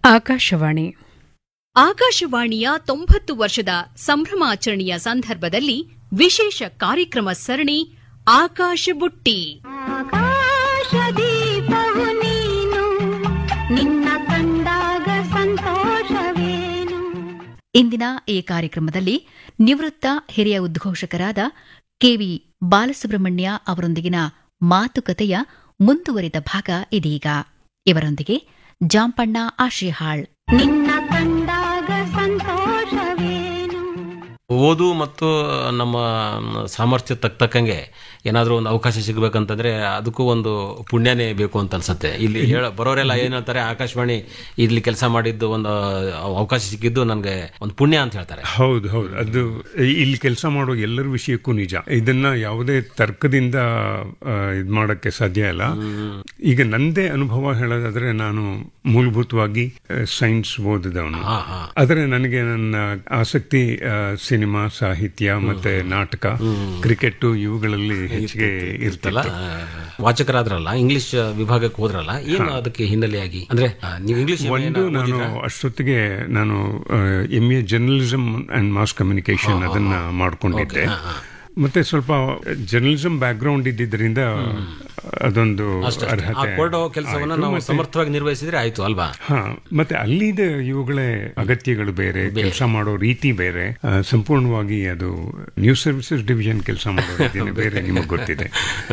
ಆಕಾಶವಾಣಿ ಆಕಾಶವಾಣಿಯ ತೊಂಬತ್ತು ವರ್ಷದ ಸಂಭ್ರಮಾಚರಣೆಯ ಸಂದರ್ಭದಲ್ಲಿ ವಿಶೇಷ ಕಾರ್ಯಕ್ರಮ ಸರಣಿ ಆಕಾಶ ಬುಟ್ಟಿ ಆಕಾಶದೀಪವು ನೀನು ನಿನ್ನ ಕಂಡಾಗ ಸಂತೋಷವೇನು ಇಂದಿನ ಈ ಕಾರ್ಯಕ್ರಮದಲ್ಲಿ ನಿವೃತ್ತ ಹಿರಿಯ ಉದ್ಘೋಷಕರಾದ ಕೆವಿ ಬಾಲಸುಬ್ರಹ್ಮಣ್ಯ ಅವರೊಂದಿಗಿನ ಮಾತುಕತೆಯ ಮುಂದುವರಿದ ಭಾಗ ಇದೀಗ ಇವರೊಂದಿಗೆ ಜಾಂಪಣ್ಣ ಆಶಿಹಾಳ್ ನಿನ್ನ ಕಂಡಾಗ ಸಂತೋಷವೇನು ಓದು ಮತ್ತು ನಮ್ಮ ಸಾಮರ್ಥ್ಯ ತಕ್ಕ ತಕ್ಕಂಗೆ ಏನಾದರೂ ಒಂದು ಅವಕಾಶ ಸಿಗಬೇಕಂತಂದ್ರೆ ಅದಕ್ಕೂ ಒಂದು ಪುಣ್ಯನೇ ಬೇಕು ಅಂತ ಅನ್ಸುತ್ತೆ ಇಲ್ಲಿ ಹೇಳ ಬರೋರೆಲ್ಲ ಏನ್ ಹೇಳ್ತಾರೆ ಆಕಾಶವಾಣಿ ಇಲ್ಲಿ ಕೆಲಸ ಮಾಡಿದ್ದು ಒಂದು ಅವಕಾಶ ಸಿಕ್ಕಿದ್ದು ನನಗೆ ಒಂದು ಪುಣ್ಯ ಅಂತ ಹೇಳ್ತಾರೆ ಹೌದು ಹೌದು ಅದು ಇಲ್ಲಿ ಕೆಲಸ ಮಾಡೋ ಎಲ್ಲರ ವಿಷಯಕ್ಕೂ ನಿಜ ಇದನ್ನ ಯಾವುದೇ ತರ್ಕದಿಂದ ಇದು ಮಾಡಕ್ಕೆ ಸಾಧ್ಯ ಇಲ್ಲ ಈಗ ನಂದೇ ಅನುಭವ ಹೇಳೋದಾದ್ರೆ ನಾನು ಮೂಲಭೂತವಾಗಿ ಸೈನ್ಸ್ ಓದಿದವನು ಹಾ ಹಾ ಆದರೆ ನನಗೆ ನನ್ನ ಆಸಕ್ತಿ ಆ, ಸಿನಿಮಾ ಸಾಹಿತ್ಯ ಮತ್ತೆ ನಾಟಕ ಕ್ರಿಕೆಟ್ ಇವುಗಳಲ್ಲಿ ಹೆಚ್ಚಿಗೆ ಇರ್ತಲ್ಲ ಇರ್ತಲ್ಲ ವಾಚಕರಾದ್ರಲ್ಲ ಇಂಗ್ಲಿಷ್ ವಿಭಾಗಕ್ಕೆ ಹೋದ್ರಲ್ಲ ಏನು ಅದಕ್ಕೆ ಹಿನ್ನೆಲೆಯಾಗಿ ಅಂದ್ರೆ ಆ, ನೀವು ಇಂಗ್ಲಿಷ್ ಒಂದು ನಾನು ಅಷ್ಟೊತ್ತಿಗೆ ನಾನು M A journalism and mass communication ಅದನ್ನ ಮಾಡ್ಕೊಂಡಿದ್ದೆ ಮತ್ತೆ ಸ್ವಲ್ಪ ಜರ್ನಲಿಸಮ್ ಬ್ಯಾಕ್ ಗ್ರೌಂಡ್ ಇದ್ದಿದ್ದರಿಂದ ಅದೊಂದು ಅರ್ಹತೆ ಕೊಡೋ ಕೆಲಸವನ್ನ ಆಯ್ತು. ನಾವು ಮತ್ತೆ- ಸಮರ್ಥವಾಗಿ ನಿರ್ವಹಿಸಿದ್ರೆ ಆಯ್ತು ಅಲ್ವಾ ಹಾ ಮತ್ತೆ ಅಲ್ಲಿದ ಇವುಗಳೇ ಅಗತ್ಯಗಳು ಬೇರೆ ಕೆಲಸ ಮಾಡೋ ರೀತಿ ಬೇರೆ ಆ, ಸಂಪೂರ್ಣವಾಗಿ ಅದು ನ್ಯೂಸ್ ಸರ್ವಿಸಸ್ ಡಿವಿಷನ್ ಕೆಲಸ ಮಾಡೋ ರೀತಿನೇ ಬೇರೆ ನಿಮಗೆ ಗೊತ್ತಿದೆ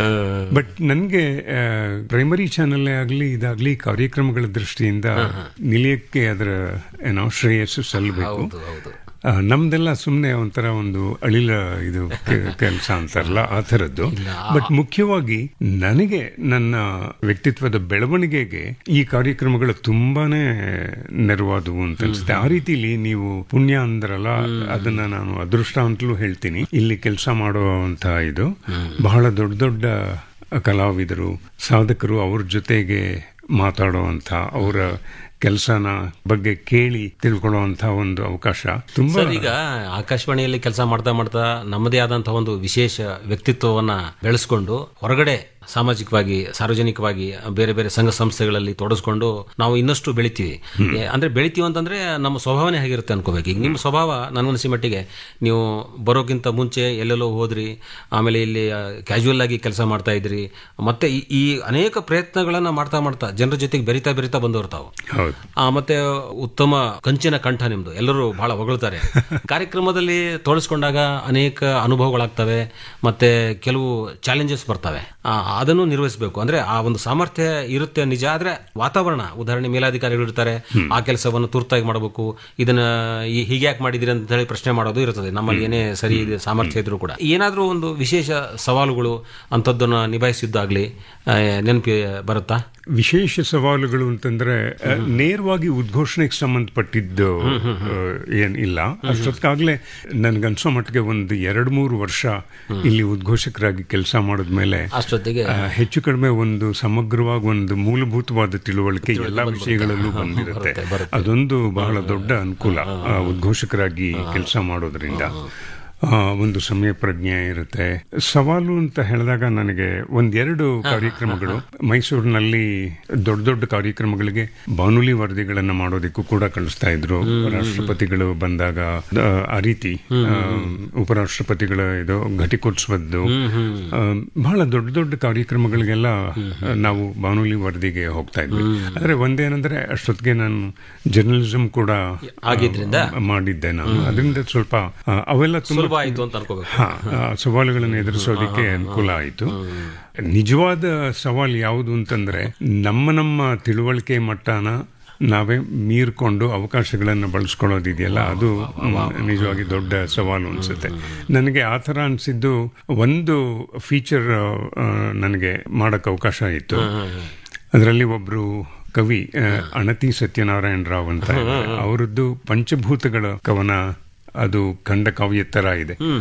ಬಟ್ ನನಗೆ ಪ್ರೈಮರಿ ಚಾನೆಲ್ ಆಗಲಿ ಇದಾಗ್ಲಿ ಕಾರ್ಯಕ್ರಮಗಳ ದೃಷ್ಟಿಯಿಂದ ನಿಲಯಕ್ಕೆ ಅದರ ಏನೋ ಶ್ರೇಯಸ್ಸು ಸಲ್ಲಬೇಕು ಹೌದು ಹೌದು ಆ, ನಮ್ದೆಲ್ಲ ಸುಮ್ಮನೆ ಒಂಥರ ಒಂದು ಅಳಿಲ ಇದು ಕೆಲಸ ಅಂತಾರಲ್ಲ ಆ ಥರದ್ದು ಬಟ್ ಮುಖ್ಯವಾಗಿ ನನಗೆ ನನ್ನ ವ್ಯಕ್ತಿತ್ವದ ಬೆಳವಣಿಗೆಗೆ ಈ ಕಾರ್ಯಕ್ರಮಗಳು ತುಂಬಾನೇ ನೆರವಾದವು ಅಂತ ಅನ್ಸುತ್ತೆ ಆ ರೀತಿಲಿ ನೀವು ಪುಣ್ಯ ಅಂದ್ರಲ್ಲ ಅದನ್ನ ನಾನು ಅದೃಷ್ಟ ಅಂತಲೂ ಹೇಳ್ತೀನಿ ಇಲ್ಲಿ ಕೆಲಸ ಮಾಡುವಂತ ಇದು ಬಹಳ ದೊಡ್ಡ ದೊಡ್ಡ ಕಲಾವಿದರು ಸಾಧಕರು ಅವ್ರ ಜೊತೆಗೆ ಮಾತಾಡುವಂತ ಅವರ ಕೆಲಸನ ಬಗ್ಗೆ ಕೇಳಿ ತಿಳ್ಕೊಳ್ಳುವಂತ ಒಂದು ಅವಕಾಶ ತುಂಬಾ ಸರ್ ಈಗ ಆಕಾಶವಾಣಿಯಲ್ಲಿ ಕೆಲಸ ಮಾಡ್ತಾ ಮಾಡ್ತಾ ನಮ್ಮದೇ ಆದಂತಹ ಒಂದು ವಿಶೇಷ ವ್ಯಕ್ತಿತ್ವವನ್ನ ಬೆಳೆಸ್ಕೊಂಡು ಹೊರಗಡೆ ಸಾಮಾಜಿಕವಾಗಿ ಸಾರ್ವಜನಿಕವಾಗಿ ಬೇರೆ ಬೇರೆ ಸಂಘ ಸಂಸ್ಥೆಗಳಲ್ಲಿ ತೊಡಸ್ಕೊಂಡು ನಾವು ಇನ್ನಷ್ಟು ಬೆಳಿತೀವಿ ಏ, ಅಂದ್ರೆ ಬೆಳಿತೀವಿ ಅಂತಂದ್ರೆ ನಮ್ಮ ಸ್ವಭಾವನೇ ಹೇಗಿರುತ್ತೆ ಅನ್ಕೋಬೇಕು ಈಗ ನಿಮ್ಮ ಸ್ವಭಾವ ನನಗನ್ಸಿ ಮಟ್ಟಿಗೆ ನೀವು ಬರೋಕ್ಕಿಂತ ಮುಂಚೆ ಎಲ್ಲೆಲ್ಲೋ ಹೋದ್ರಿ ಆಮೇಲೆ ಇಲ್ಲಿ ಕ್ಯಾಶುವಲ್ ಆಗಿ ಕೆಲಸ ಮಾಡ್ತಾ ಇದ್ರಿ ಮತ್ತೆ ಈ- ಈ ಅನೇಕ ಪ್ರಯತ್ನಗಳನ್ನ ಮಾಡ್ತಾ ಮಾಡ್ತಾ ಜನರ ಜೊತೆಗೆ ಬೆರಿತಾ ಬೆರಿತಾ ಬಂದವರು ತಾವು ಹೌದು ಆ, ಮತ್ತೆ ಉತ್ತಮ ಕಂಚಿನ ಕಂಠ ನಿಮ್ದು ಎಲ್ಲರೂ ಬಹಳ ಹೊಗಳ್ತಾರೆ ಕಾರ್ಯಕ್ರಮದಲ್ಲಿ ತೋರಿಸ್ಕೊಂಡಾಗ ಅನೇಕ ಅನುಭವಗಳಾಗ್ತವೆ ಮತ್ತೆ ಕೆಲವು ಚಾಲೆಂಜಸ್ ಬರ್ತವೆ ಆ, ಅದನ್ನು ನಿರ್ವಹಿಸಬೇಕು ಅಂದ್ರೆ ಆ ಒಂದು ಸಾಮರ್ಥ್ಯ ಇರುತ್ತೆ ನಿಜ ಆದ್ರೆ ವಾತಾವರಣ ಉದಾಹರಣೆ ಮೇಲಾಧಿಕಾರಿಗಳು ಇರ್ತಾರೆ ಆ ಕೆಲಸವನ್ನು ತುರ್ತಾಗಿ ಮಾಡಬೇಕು ಇದನ್ನ ಈ- ಹೀಗೆ ಯಾಕೆ ಮಾಡಿದಿರಿ ಅಂತ ಹೇಳಿ ಪ್ರಶ್ನೆ ಮಾಡೋದು ಇರ್ತದೆ ನಮ್ಮಲ್ಲಿ ಏನೇ ಸರಿ ಇದೆ ಸಾಮರ್ಥ್ಯ ಇದ್ರೂ ಕೂಡ ಏನಾದ್ರೂ ಒಂದು ವಿಶೇಷ ಸವಾಲುಗಳು ಅಂತದ್ದನ್ನ ನಿಭಾಯಿಸಿದ್ದಾಗ್ಲಿ ಆ, ನೆನಪಿ ಬರುತ್ತಾ ವಿಶೇಷ ಸವಾಲುಗಳು ಅಂತಂದ್ರೆ ಅಹ್, ನೇರವಾಗಿ ಉದ್ಘೋಷಣೆಗೆ ಸಂಬಂಧಪಟ್ಟಿದ್ದು ಅಹ್, ಏನ್ ಇಲ್ಲ ಅಷ್ಟೊತ್ತಾಗ್ಲೇ ನನ್ಗನ್ಸೋ ಮಟ್ಟಿಗೆ ಒಂದು ಎರಡು ಮೂರು ವರ್ಷ ಇಲ್ಲಿ ಉದ್ಘೋಷಕರಾಗಿ ಕೆಲಸ ಮಾಡಿದ್ಮೇಲೆ ಅಷ್ಟೊತ್ತಿಗೆ ಅಹ್, ಹೆಚ್ಚು ಕಡಿಮೆ ಒಂದು ಸಮಗ್ರವಾಗಿ ಒಂದು ಮೂಲಭೂತವಾದ ತಿಳುವಳಿಕೆ ಎಲ್ಲಾ ವಿಷಯಗಳಲ್ಲೂ ಬಂದಿರುತ್ತೆ ಅದೊಂದು ಬಹಳ ದೊಡ್ಡ ಅನುಕೂಲ ಆ, ಉದ್ಘೋಷಕರಾಗಿ ಕೆಲಸ ಮಾಡೋದ್ರಿಂದ ಆ, ಒಂದು ಸಮಯ ಪ್ರಜ್ಞೆ ಇರುತ್ತೆ ಸವಾಲು ಅಂತ ಹೇಳಿದಾಗ ನನಗೆ ಒಂದೆರಡು ಕಾರ್ಯಕ್ರಮಗಳು ಮೈಸೂರಿನಲ್ಲಿ ದೊಡ್ಡ ದೊಡ್ಡ ಕಾರ್ಯಕ್ರಮಗಳಿಗೆ ಬಾನುಲಿ ವರದಿಗಳನ್ನ ಮಾಡೋದಕ್ಕೂ ಕೂಡ ಕಳಿಸ್ತಾ ಇದ್ರು ರಾಷ್ಟ್ರಪತಿಗಳು ಬಂದಾಗ ಆ, ಆ ರೀತಿ ಆ, ಉಪರಾಷ್ಟ್ರಪತಿಗಳ ಇದು ಘಟಿಕೋತ್ಸವದ್ದು ಆ, ಬಹಳ ದೊಡ್ಡ ದೊಡ್ಡ ಕಾರ್ಯಕ್ರಮಗಳಿಗೆಲ್ಲ ನಾವು ಬಾನುಲಿ ವರದಿಗೆ ಹೋಗ್ತಾ ಇದ್ವಿ ಆದ್ರೆ ಒಂದೇನಂದ್ರೆ ಅಷ್ಟೊತ್ತಿಗೆ ನಾನು ಜರ್ನಲಿಸಂ ಕೂಡ ಆಗಿದ್ರಿಂದ? ಆ, ಮಾಡಿದ್ದೆ ನಾನು ಅದರಿಂದ ಸ್ವಲ್ಪ ಆ, ಅವೆಲ್ಲ ತುಂಬಾ ಸುಲಭ ಆಯ್ತು ಅಂತ ಅನ್ಕೋಬೇಕು ಹಾ ಆ, ಸವಾಲುಗಳನ್ನು ಎದುರಿಸೋದಕ್ಕೆ ಅನುಕೂಲ ಆಯಿತು ನಿಜವಾದ ಸವಾಲು ಯಾವುದು ಅಂತಂದ್ರೆ ನಮ್ಮ ನಮ್ಮ ತಿಳುವಳಿಕೆ ಮಟ್ಟನ ನಾವೇ ಮೀರ್ಕೊಂಡು ಅವಕಾಶಗಳನ್ನು ಬಳಸ್ಕೊಳ್ಳೋದಿದೆಯಲ್ಲ ಅದು ಮ್, ನಿಜವಾಗಿ ದೊಡ್ಡ ಸವಾಲು ಅನ್ಸುತ್ತೆ ನನಗೆ ಆ ಥರ ಅನಿಸಿದ್ದು ಒಂದು ಫೀಚರ್ ನನಗೆ ಮಾಡಕ್ಕೆ ಅವಕಾಶ ಇತ್ತು ಅದರಲ್ಲಿ ಒಬ್ರು ಕವಿ ಆ, ಅಣತಿ ಸತ್ಯನಾರಾಯಣ ರಾವ್ ಅಂತ ಇದ್ದಾರೆ. ಅವರದ್ದು ಪಂಚಭೂತಗಳ ಕವನ ಅದು ಖಂಡ ಕಾವ್ಯ ತರ ಇದೆ